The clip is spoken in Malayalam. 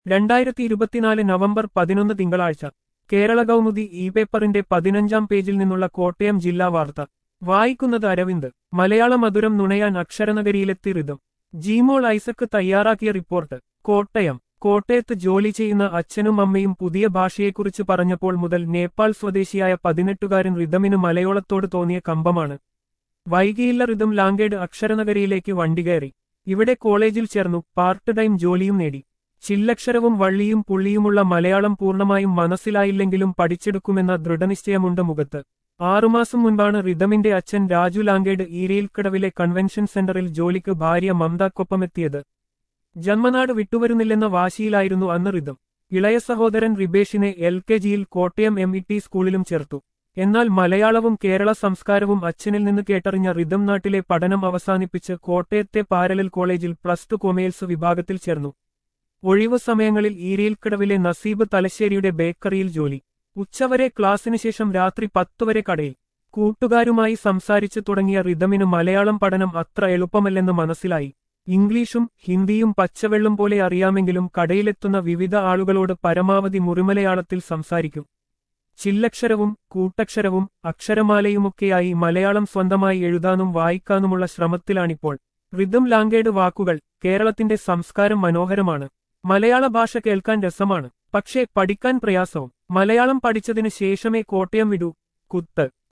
രണ്ടായിരത്തി ഇരുപത്തിനാല് നവംബർ പതിനൊന്ന് തിങ്കളാഴ്ച കേരള കൗമുദി ഇ പേപ്പറിന്റെ പതിനഞ്ചാം പേജിൽ നിന്നുള്ള കോട്ടയം ജില്ലാ വാർത്ത വായിക്കുന്നത് അരവിന്ദ് മലയാള മധുരം നുണയാൻ അക്ഷരനഗരിയിലെത്തി ഋതം ജീമോൾ ഐസക്ക് തയ്യാറാക്കിയ റിപ്പോർട്ട് കോട്ടയം കോട്ടയത്ത് ജോലി ചെയ്യുന്ന അച്ഛനും അമ്മയും പുതിയ ഭാഷയെക്കുറിച്ച് പറഞ്ഞപ്പോൾ മുതൽ നേപ്പാൾ സ്വദേശിയായ പതിനെട്ടുകാരൻ റിതമിന് മലയോളത്തോട് തോന്നിയ കമ്പമാണ് വൈകിയില്ല റിതം ലാംഗേഡ് അക്ഷരനഗരിയിലേക്ക് വണ്ടി കയറി ഇവിടെ കോളേജിൽ ചേർന്നു പാർട്ട് ടൈം ജോലിയും നേടി ചില്ലക്ഷരവും വള്ളിയും പുള്ളിയുമുള്ള മലയാളം പൂർണ്ണമായും മനസ്സിലായില്ലെങ്കിലും പഠിച്ചെടുക്കുമെന്ന ദൃഢനിശ്ചയമുണ്ട് മുഖത്ത് ആറുമാസം മുൻപാണ് റിതമിന്റെ അച്ഛൻ രാജു ലാംഗേഡ് ഈരയിൽക്കടവിലെ കൺവെൻഷൻ സെന്ററിൽ ജോലിക്ക് ഭാര്യ മമതക്കൊപ്പമെത്തിയത് ജന്മനാട് വിട്ടുവരുന്നില്ലെന്ന വാശിയിലായിരുന്നു അന്ന് റിതം ഇളയ സഹോദരൻ റിബേഷിനെ എൽ കെ ജിയിൽ കോട്ടയം എം ഇ ടി സ്കൂളിലും ചേർത്തു എന്നാൽ മലയാളവും കേരള സംസ്കാരവും അച്ഛനിൽ നിന്ന് കേട്ടറിഞ്ഞ റിതം നാട്ടിലെ പഠനം അവസാനിപ്പിച്ച് കോട്ടയത്തെ പാരലൽ കോളേജിൽ പ്ലസ് ടു കൊമേഴ്സ് വിഭാഗത്തിൽ ചേർന്നു ഒഴിവു സമയങ്ങളിൽ ഈരയിൽക്കടവിലെ നസീബ് തലശ്ശേരിയുടെ ബേക്കറിയിൽ ജോലി ഉച്ചവരെ ക്ലാസ്സിനു ശേഷം രാത്രി പത്തുവരെ കടയിൽ കൂട്ടുകാരുമായി സംസാരിച്ചു തുടങ്ങിയ റിതമിന് മലയാളം പഠനം അത്ര എളുപ്പമല്ലെന്ന് മനസ്സിലായി ഇംഗ്ലീഷും ഹിന്ദിയും പച്ചവെള്ളം പോലെ അറിയാമെങ്കിലും കടയിലെത്തുന്ന വിവിധ ആളുകളോട് പരമാവധി മുറിമലയാളത്തിൽ സംസാരിക്കും ചില്ലക്ഷരവും കൂട്ടക്ഷരവും അക്ഷരമാലയുമൊക്കെയായി മലയാളം സ്വന്തമായി എഴുതാനും വായിക്കാനുമുള്ള ശ്രമത്തിലാണിപ്പോൾ റിതം ലാംഗേഡ് വാക്കുകൾ കേരളത്തിന്റെ സംസ്കാരം മനോഹരമാണ് മലയാള ഭാഷ കേൾക്കാൻ രസമാണ് പക്ഷേ പഠിക്കാൻ പ്രയാസവും മലയാളം പഠിച്ചതിന് ശേഷമേ കോട്ടയം വിടൂ കുത്ത്